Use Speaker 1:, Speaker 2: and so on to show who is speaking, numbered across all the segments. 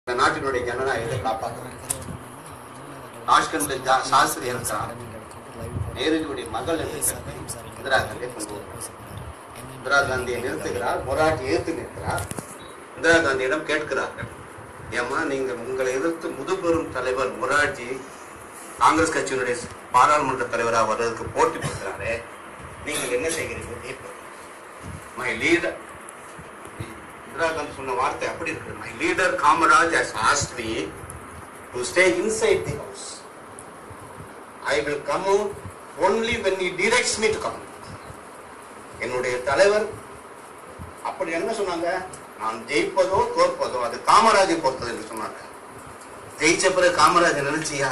Speaker 1: இந்த நாட்டினுடைய ஜனநாயகத்தை காப்பாற்றணும் தாஷ்கண்ட்ல ஜா- சாஸ்திரி இருக்கிறார் நேருஜியுடைய மகள் என்று கருதி இந்திரா காந்தியை கொண்டு வருகிறார் இந்திரா காந்தியை நிறுத்துகிறார் மொராட்டி எதிர்த்து நிற்கிறார் இந்திரா காந்தியிடம் கேட்கிறார்கள் ஏமா நீங்க உங்களை எதிர்த்து முதுபெரும் தலைவர் மொரார்ஜி காங்கிரஸ் கட்சியினுடைய பாராளுமன்ற தலைவராக வர்றதுக்கு போட்டி போடுறாரு நீங்கள் என்ன செய்கிறீங்க மை லீடர் இந்திரா காந்தி சொன்ன வார்த்தை அப்படி இருக்கு my leader Kamaraj has asked me to stay inside the house I will come out only when he directs me to come என்னுடைய தலைவர் அப்படி என்ன சொன்னாங்க நான் ஜெயிப்பதோ தோற்பதோ அது காமராஜை பொறுத்தது என்று சொன்னாங்க ஜெயிச்ச பிறகு காமராஜ் நினைச்சியா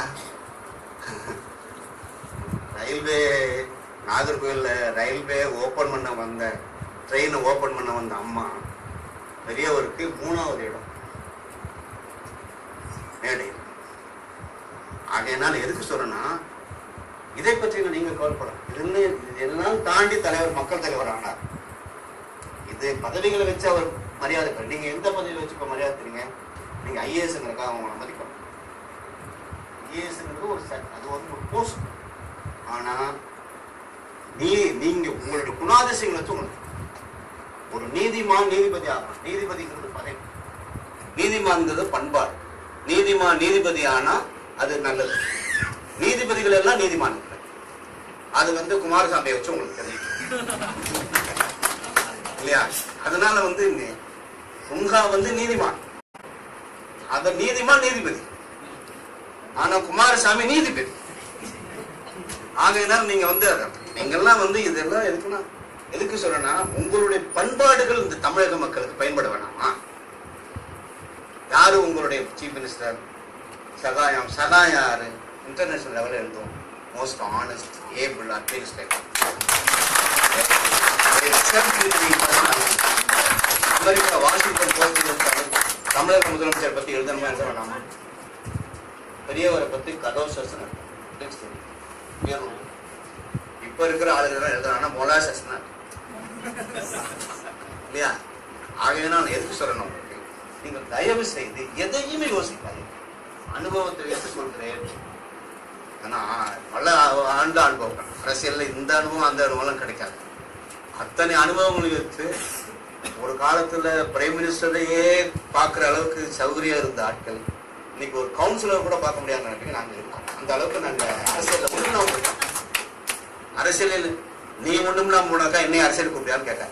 Speaker 1: ரயில்வே நாகர்கோயில்ல ரயில்வே ஓபன் பண்ண வந்த ட்ரெயினை ஓபன் பண்ண வந்த அம்மா பெரியவருக்கு மூணாவது இடம் மேடை ஆகையினால எதுக்கு சொல்றேன்னா இதை பற்றி நீங்க கவலைப்படும் இது இதெல்லாம் தாண்டி தலைவர் மக்கள் தலைவர் ஆனார் இது பதவிகளை வச்சு அவர் மரியாதை பெற நீங்க எந்த பதவியை வச்சு இப்ப மரியாதை தரீங்க நீங்க ஐஏஎஸ்ங்கிறக்காக அவங்கள மதிக்கணும் ஐஏஎஸ்ங்கிறது ஒரு சட் அது வந்து ஒரு போஸ்ட் ஆனா நீ நீங்க உங்களுடைய குணாதிசயங்களை வச்சு உங்களுக்கு ஒரு நீதிமான் நீதிபதி ஆகணும் நீதிபதிங்கிறது பதவி நீதிமான்ங்கிறது பண்பாடு நீதிமான் நீதிபதி ஆனா அது நல்லது நீதிபதிகள் எல்லாம் நீதிமான்கள் அது வந்து குமாரசாமியை வச்சு உங்களுக்கு தெரியும் இல்லையா அதனால வந்து இங்க உங்கா வந்து நீதிமான் அத நீதிமான் நீதிபதி ஆனா குமாரசாமி நீதிபதி ஆகையினால் நீங்க வந்து நீங்கெல்லாம் வந்து இதெல்லாம் எதுக்குன்னா எதுக்கு சொல்றேன்னா உங்களுடைய பண்பாடுகள் இந்த தமிழக மக்களுக்கு பயன்பட வேணாமா யாரு உங்களுடைய சீஃப் மினிஸ்டர் சகாயம் சகாயம் யாரு இன்டர்நேஷனல் லெவலில் இருந்தோம் most honest able administrator America Washington Post தமிழக முதலமைச்சர் பத்தி எழுதணுமா எழுத வேணாமா பெரியவரை பத்தி கதோசஸ்னர் இப்ப இருக்கிற ஆளுகள் எழுதுறாங்கன்னா மொலாசஸ்னர் இல்லையா ஆகவே நான் எதுக்கு சொல்லணும் உங்களுக்கு நீங்கள் தயவு செய்து எதையுமே யோசிக்காதீங்க அனுபவத்தை வைத்து சொல்கிறேன் ஆனா பல ஆண்டு அனுபவம் அரசியல்ல இந்த அனுபவம் அந்த அனுபவம்லாம் கிடைக்காது அத்தனை அனுபவங்களை வைத்து ஒரு காலத்துல பிரைம் மினிஸ்டரையே பார்க்குற அளவுக்கு சௌகரியம் இருந்த ஆட்கள் இன்னைக்கு ஒரு கவுன்சிலர் கூட பார்க்க முடியாத நிலைமைக்கு நாங்க இருக்கோம் அந்த அளவுக்கு நாங்க அரசியல்ல முன்னோக்கி இருக்கோம். அரசியலில் நீ ஒண்ணும்னா போனாக்கா என்னைய அரசியல் கூப்பிடியான்னு கேட்டாங்க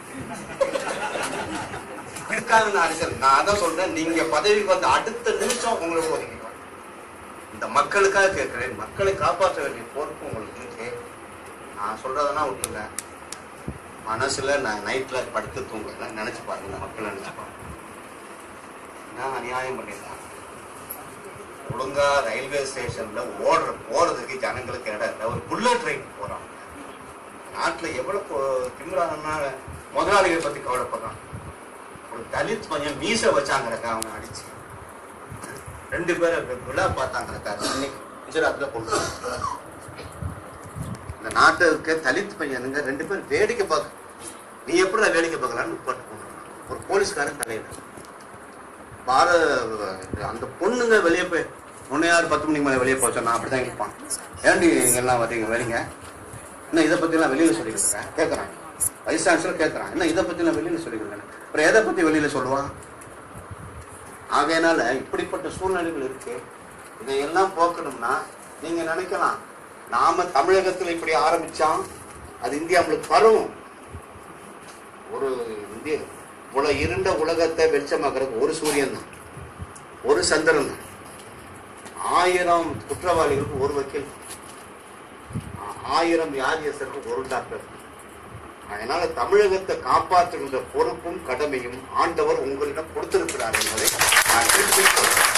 Speaker 1: அதுக்காக நான் அரசியல் நான் அதான் சொல்றேன் நீங்க பதவிக்கு வந்த அடுத்த நிமிஷம் உங்களுக்கு ஒதுங்கிடுவாங்க இந்த மக்களுக்காக கேட்கிறேன் மக்களை காப்பாற்ற வேண்டிய பொறுப்பு உங்களுக்கு இருக்கு நான் சொல்றதெல்லாம் விட்டுருங்க மனசுல நான் நைட்ல படுத்து தூங்கல நினைச்சு பாருங்க இந்த மக்கள் நினைச்சு பாருங்க நான் அநியாயம் பண்ணிருக்காங்க ஒழுங்கா ரயில்வே ஸ்டேஷன்ல ஓடுற போறதுக்கு ஜனங்களுக்கு இடம் இல்லை ஒரு புல்லட் ட்ரெயின் போறான் நாட்டுல எவ்வளவு கொ- திமிரானா முதலாளிகளை பத்தி கவலைப்படுறான் ஒரு தலித் பையன் மீச வச்சாங்கிறக்கா அவனை அடிச்சு ரெண்டு பேரை வி- விழா பார்த்தாங்கிறக்கா இன்னைக்கு குஜராத்ல கொண்டு வந்தாங்க. இந்த நாட்டுக்கு தலித் பையனுங்க ரெண்டு பேர் வேடிக்கை பார்க்க நீ எப்படி வேடிக்கை பார்க்கலான்னு போட்டு போனான். ஒரு போலீஸ்காரன் தலையில பார அந்த பொண்ணுங்க வெளியே போய் முன்னையார் பத்து மணிக்கு மேலே வெளியே போச்சா நான் அப்படிதான் கேட்பான் ஏன்டி நீங்க எல்லாம் வரீங்க வரீங்க என்ன இதை பத்தி எல்லாம் வெளியில சொல்லிட்டு இருக்கேன் கேட்கறான் வைஸ் சான்சலர் கேட்கறான் என்ன இதை பத்தி எல்லாம் வெளியில சொல்லிட்டு இருக்கேன் அப்புறம் எதை பத்தி வெளியில சொல்லுவான் ஆகையினால இப்படிப்பட்ட சூழ்நிலைகள் இருக்கு இதையெல்லாம் போக்கணும்னா நீங்க நினைக்கலாம் நாம தமிழகத்துல இப்படி ஆரம்பிச்சோம் அது இந்தியா நம்மளுக்கு பரவும் ஒரு இந்திய உல இருண்ட உலகத்தை வெளிச்சமாக்குறதுக்கு ஒரு சூரியன் தான் ஒரு சந்திரன் தான் ஆயிரம் குற்றவாளிகளுக்கு ஒரு வக்கீல் ஆ- ஆயிரம் வியாதியஸ்தருக்கு ஒரு டாக்டர் அதனால தமிழகத்தை காப்பாற்றுகின்ற பொறுப்பும் கடமையும் ஆண்டவர் உங்களிடம் கொடுத்திருக்கிறார் என்பதை நான் திருப்பிக் கொள்கிறேன்.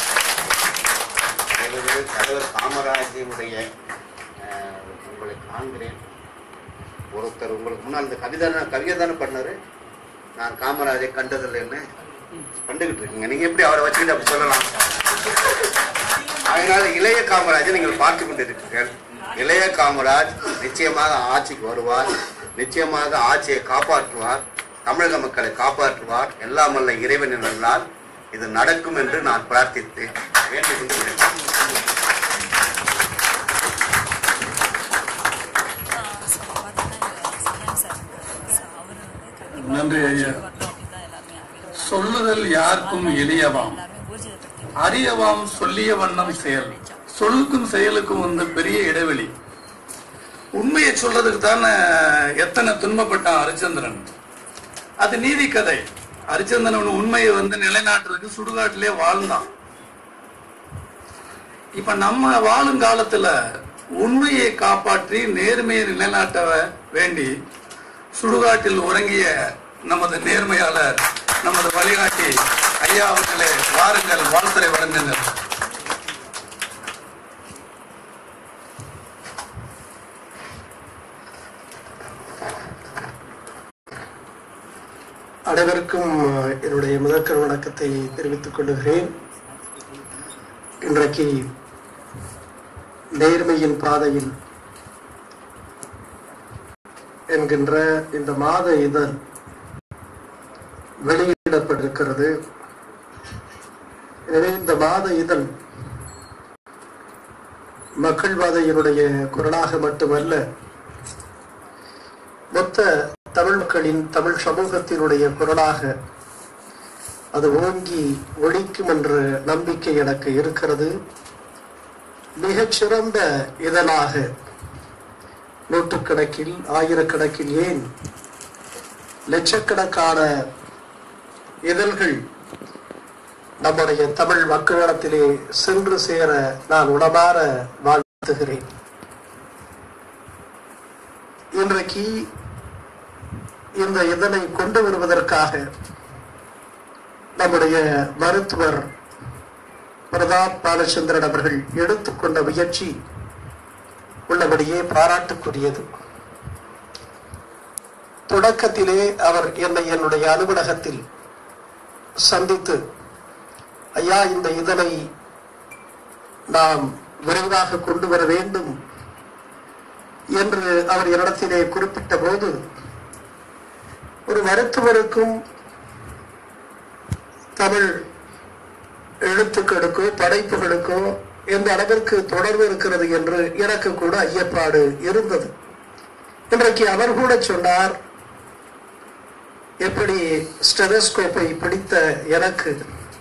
Speaker 1: எனவே தலைவர் காமராஜனுடைய அஹ், உங்களை காண்கிறேன் ஒருத்தர் உங்களுக்கு முன்னால் இந்த கவிதை கவிதை தானே பண்ணாரு நான் காமராஜை கண்டதில்லைன்னு கண்டுகிட்டு இருக்கீங்க நீங்க எப்படி அவரை வச்சுக்கிட்டு அப்படி சொல்லலாம் அதனால இளைய காமராஜை நீங்கள் பார்த்து கொண்டிருக்கிறீர்கள் இளைய காமராஜ் நிச்சயமாக ஆட்சிக்கு வருவார் நிச்சயமாக ஆட்சியை காப்பாற்றுவார் தமிழக மக்களை காப்பாற்றுவார் எல்லாம் வல்ல இறைவனின் அருளால் இது நடக்கும் என்று நான் பிரார்த்தித்து வேண்டிக் கொண்டு விடைபெறுகிறேன்.
Speaker 2: நன்றி ஐயா சொல்லுதல் யாருக்கும் எளியவாம் அரியவாம் சொல்லிய வண்ணம் செயல் சொல்லுக்கும் செயலுக்கும் வந்து பெரிய இடைவெளி உண்மையை சொல்றதுக்கு தானே எத்தனை துன்பப்பட்டான் ஹரிச்சந்திரன் அது நீதி கதை ஹரிச்சந்திரன் உண்மையை வந்து நிலைநாட்டுறதுக்கு சுடுகாட்டிலே வாழ்ந்தான் இப்ப நம்ம வாழும் காலத்துல உண்மையை காப்பாற்றி நேர்மையை நிலைநாட்ட வேண்டி சுடுகாட்டில் உறங்கிய நமது நேர்மையாளர் நமது வழிகாட்டி ஐயா அவர்களே வாருங்கள் வாழ்த்துறை வழங்குங்கள்
Speaker 3: அனைவருக்கும் அஹ், என்னுடைய முதற்கண் வணக்கத்தை தெரிவித்துக் கொள்கிறேன் இன்றைக்கு நேர்மையின் பாதையில் என்கின்ற இந்த மாத இதழ் வெளியிடப்பட்டிருக்கிறது எனவே இந்த மாத இதழ் மக்கள் பாதையினுடைய குரலாக மட்டுமல்ல மொத்த தமிழ் மக்களின் தமிழ் சமூகத்தினுடைய குரலாக அது ஓங்கி ஒழிக்கும் என்ற நம்பிக்கை எனக்கு இருக்கிறது மிகச்சிறந்த இதழாக நூற்றுக்கணக்கில் ஆயிரக்கணக்கில் ஏன் லட்சக்கணக்கான இதழ்கள் நம்முடைய தமிழ் மக்களிடத்திலே சென்று சேர நான் உளமாற வாழ்த்துகிறேன் இன்றைக்கு இந்த இதனை கொண்டு வருவதற்காக நம்முடைய மருத்துவர் பிரதாப் பாலச்சந்திரன் அவர்கள் எடுத்துக்கொண்ட முயற்சி உள்ளபடியே பாராட்டுக்குரியது தொடக்கத்திலே அவர் என்னை என்னுடைய அலுவலகத்தில் சந்தித்து ஐயா இந்த இதனை நாம் விரைவாக கொண்டு வர வேண்டும் என்று அவர் என்னிடத்திலே குறிப்பிட்ட போது ஒரு மருத்துவருக்கும் தமிழ் எழுத்துக்களுக்கோ படைப்புகளுக்கோ எந்த அளவிற்கு தொடர்பு இருக்கிறது என்று எனக்கு கூட ஐயப்பாடு இருந்தது இன்றைக்கு அவர் கூட சொன்னார் எப்படி ஸ்டெதஸ்கோப்பை பிடித்த எனக்கு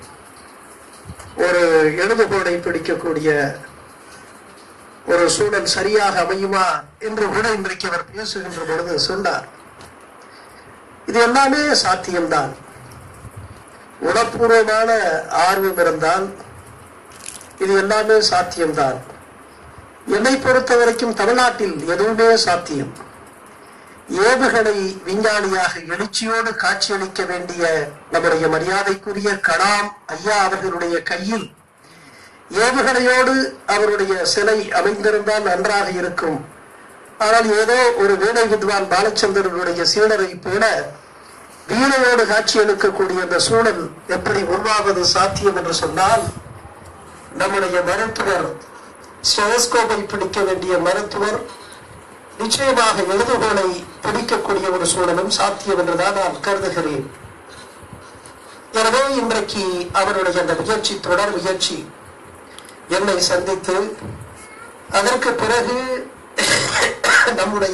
Speaker 3: ஒரு எழுதுகோடை பிடிக்கக்கூடிய ஒரு சூழல் சரியாக அமையுமா என்று கூட இன்றைக்கு அவர் பேசுகின்ற பொழுது சொன்னார் இது எல்லாமே சாத்தியம்தான் உணப்பூர்வமான ஆர்வம் இருந்தால் இது எல்லாமே சாத்தியம்தான் என்னை பொறுத்த வரைக்கும் தமிழ்நாட்டில் எதுவுமே சாத்தியம் ஏவுகணை விஞ்ஞானியாக எழுச்சியோடு காட்சியளிக்க வேண்டிய நம்முடைய மரியாதைக்குரிய கலாம் ஐயா அவர்களுடைய கையில் ஏவுகணையோடு அவருடைய சிலை அமைந்திருந்தால் நன்றாக இருக்கும் ஆனால் ஏதோ ஒரு வீணை வித்வான் பாலச்சந்திரனுடைய சீடரை போல வீணையோடு காட்சியளிக்கக்கூடிய அந்த சூழல் எப்படி உருவாவது சாத்தியம் என்று சொன்னால் நம்முடைய மருத்துவர் ஸ்டெலஸ்கோப்பை பிடிக்க வேண்டிய மருத்துவர் நிச்சயமாக எழுதுகோலை பிடிக்கக்கூடிய ஒரு சூழலும் சாத்தியம் என்றுதான் நான் கருதுகிறேன் எனவே இன்றைக்கு அவருடைய அந்த முயற்சி தொடர் முயற்சி என்னை சந்தித்து அதற்கு பிறகு நம்முடைய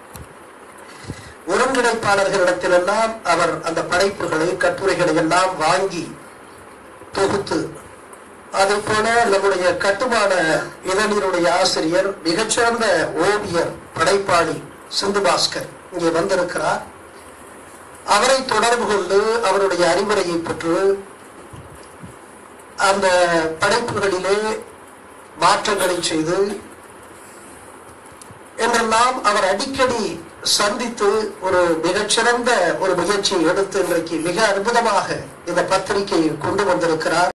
Speaker 3: ஒருங்கிணைப்பாளர்களிடத்திலெல்லாம் அவர் அந்த படைப்புகளை கட்டுரைகளை எல்லாம் வாங்கி தொகுத்து அதே போல நம்முடைய கட்டுமான இதழினுடைய ஆசிரியர் மிகச்சிறந்த ஓவியர் படைப்பாளி சிந்து பாஸ்கர் இங்கே வந்திருக்கிறார் அவரை தொடர்பு கொண்டு அவருடைய அறிவுரையை பெற்று அந்த படைப்புகளிலே மாற்றங்களை செய்து என்றெல்லாம் அவர் அடிக்கடி சந்தித்து ஒரு மிகச்சிறந்த ஒரு முயற்சியை எடுத்து இன்றைக்கு மிக அற்புதமாக இந்த பத்திரிகையை கொண்டு வந்திருக்கிறார்